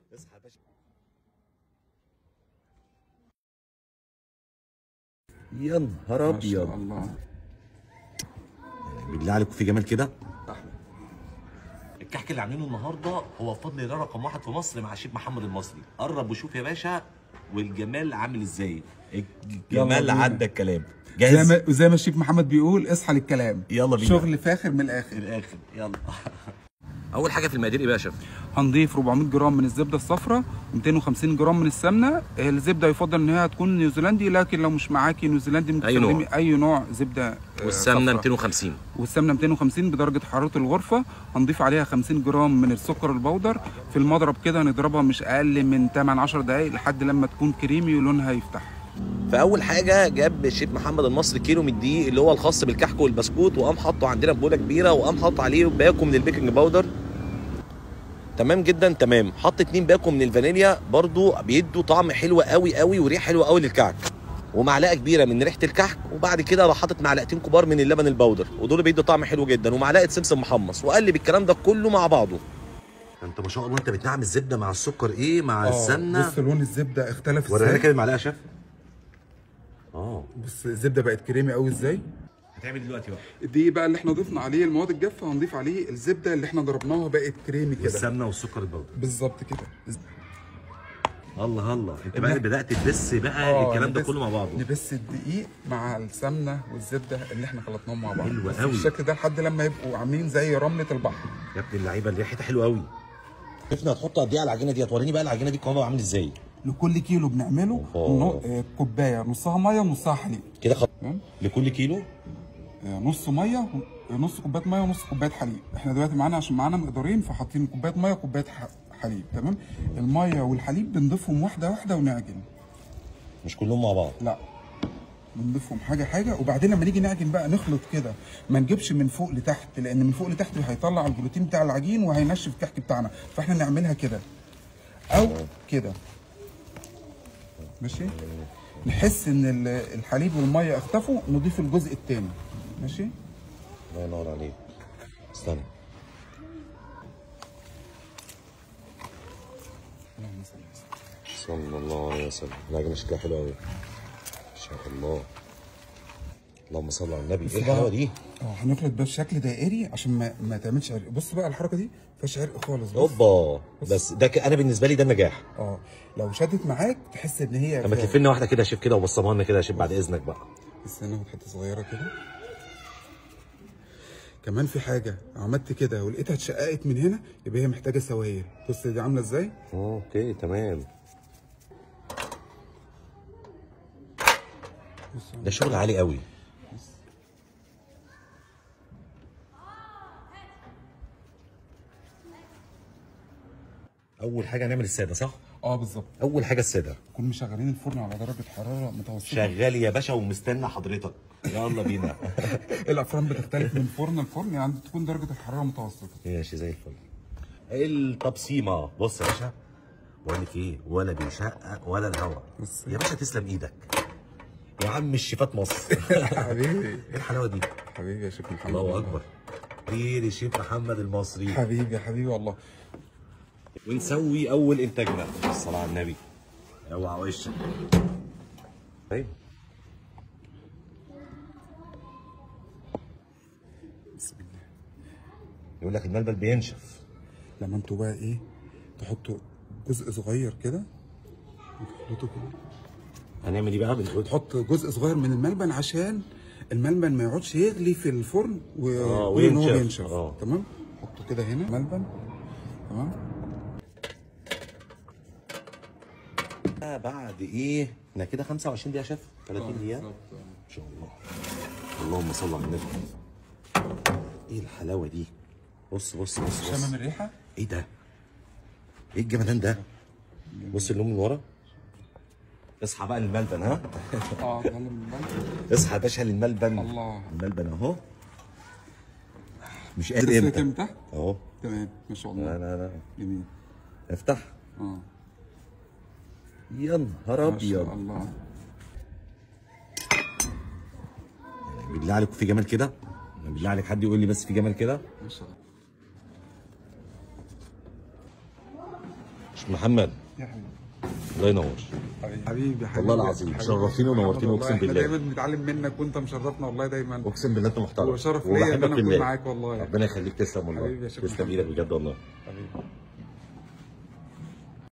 اصحى يا باشا يا نهار ما شاء ابيض الله بالله عليكم في جمال كده الكحك اللي عاملينه النهارده هو بفضل الله رقم واحد في مصر مع شيف محمد المصري قرب وشوف يا باشا والجمال عامل ازاي الجمال بينا. عدى الكلام زي جاهز ما زي ما الشيف محمد بيقول اصحى للكلام يلا بينا. شغل فاخر من الاخر الاخر يلا اول حاجه في المقادير ايه بقى يا شيف هنضيف 400 جرام من الزبده الصفراء 250 جرام من السمنه الزبده يفضل ان هي تكون نيوزيلندي لكن لو مش معاكي نيوزيلندي ممكن أي نوع. تستخدمي اي نوع زبده آه، والسمنه صفرا. 250 والسمنه 250 بدرجه حراره الغرفه هنضيف عليها 50 جرام من السكر البودر في المضرب كده هنضربها مش اقل من 8 10 دقائق لحد لما تكون كريمي ولونها يفتح فاول حاجه جاب الشيف محمد المصري كيلو من الدقيق اللي هو الخاص بالكحك والبسكوت وقام حاطه عندنا في بوله كبيره وقام حاطط عليه باكو من البيكنج باودر تمام جدا تمام حط اتنين باكو من الفانيليا برضو بيدوا طعم حلو قوي قوي وريحه حلوه قوي للكعك ومعلقه كبيره من ريحه الكحك وبعد كده راح حاطط معلقتين كبار من اللبن البودر ودول بيدوا طعم حلو جدا ومعلقه سمسم محمص وقلب الكلام ده كله مع بعضه انت ما شاء الله انت بتنعم الزبده مع السكر ايه مع بص لون الزبده اختلف ورينا ازاي كده المعلقه يا شيف اه بص الزبده بقت كريمي قوي ازاي هتعمل دلوقتي بقى دي بقى اللي احنا ضفنا عليه المواد الجافه هنضيف عليه الزبده اللي احنا ضربناها بقت كريمي كده والسمنه والسكر البودر بالظبط كده الله الله انت بقى بدات تدس بقى آه، الكلام ده نبس- كله مع بعضه نبس الدقيق مع السمنه والزبده اللي احنا خلطناهم مع بعض حلوة بس قوي. بالشكل ده لحد لما يبقوا عاملين زي رمله البحر يا ابن اللعيبه اللي ريحتها حلوه قوي شفنا هتحط قد ايه على العجينه ديت وريني بقى العجينه دي قوامها عامل ازاي لكل كيلو بنعمله أوه. نو- آه، كوبايه نصها ميه ونصها حليب كده خط تمام لكل كيلو آه، نص ميه و- آه، نص كوبايه ميه ونص كوبايه حليب احنا دلوقتي معانا عشان معانا مقدارين فحاطين كوبايه ميه وكوبايه ح- حليب تمام الميه والحليب بنضيفهم واحده واحده ونعجن مش كلهم مع بعض لا بنضيفهم حاجه حاجه وبعدين لما نيجي نعجن بقى نخلط كده ما نجيبش من فوق لتحت لان من فوق لتحت هيطلع الجلوتين بتاع العجين وهينشف الكحك بتاعنا فاحنا نعملها كده او كده ماشي نحس ان ال- الحليب والميه اختفوا نضيف الجزء الثاني ماشي الله ينور عليك استنى اللهم صل وسلم. صلى الله عليه وسلم العجينه شكلها حلو قوي ما شاء الله اللهم صل على النبي ايه الحلاوه دي اه هنخلط بشكل دائري عشان ما ما تعملش عرق بص بقى الحركه دي مفيهاش عرق خالص بص. اوبا بس ده ك... انا بالنسبه لي ده النجاح اه لو شدت معاك تحس ان هي اما فيها- تلف لنا واحده كده يا شيف كده وبصمها لنا كده يا شيف بعد اذنك بقى استنى ناخد حته صغيره كده كمان في حاجه عملت كده ولقيتها اتشققت من هنا يبقى هي محتاجه سوائل بص دي عامله ازاي اوكي تمام بص ده شغل عالي قوي اول حاجه هنعمل الساده صح اه بالظبط اول حاجه الساده نكون مشغلين الفرن على درجه حراره متوسطه شغال يا باشا ومستنى حضرتك يلا بينا الافران بتختلف من فرن لفرن يعني تكون درجه الحراره متوسطه ماشي زي الفل التبصيمه بص يا باشا بقول لك ايه ولا بيشقق ولا الهوا بص. يا باشا تسلم ايدك يا عم الشيفات مصر حبيبي ايه الحلاوه دي حبيبي يا شيخ محمد الله اكبر خير الشيف محمد المصري حبيبي يا حبيبي والله ونسوي اول انتاجنا الصلاه على النبي اوعى وشك ايوه بسم الله يقول لك الملبل بينشف لما انتوا بقى ايه تحطوا جزء صغير كده وتخلطوا كده هنعمل ايه بقى بنحط تحط جزء صغير من الملبن عشان الملبن ما يقعدش يغلي في الفرن و... آه، وإن هو وينشف. ينشف آه. تمام حطه كده هنا ملبن تمام بعد ايه احنا كده 25 دقيقه يا شيف 30 دقيقه ان شاء الله اللهم صل على النبي ايه الحلاوه دي بص بص بص بص شمم الريحه ايه ده ايه الجمدان ده بص اللون من ورا اصحى بقى للملبن ها اه ده اللي من الملبن. اصحى يا باشا للملبن الله. الملبن اهو مش قادر تسلك امتى امتى اهو تمام ما شاء لا الله لا لا جميل افتح اه يا نهار ما شاء ابيض الله بالله عليكم في جمال كده بالله عليك حد يقول لي بس في جمال كده ما شاء الله مش محمد يا حبيبي الله ينور حبيبي حبيبي والله العظيم حبيبي. شرفتيني ونورتيني والله اقسم احنا بالله دايما بنتعلم منك وانت مشرفنا والله دايما اقسم بالله انت محترم وشرف ليا ان وبحبك انا في اكون الله. معاك والله ربنا يخليك تسلم حبيبي والله يا شيخ تسلم محمد. ايدك بجد والله حبيبي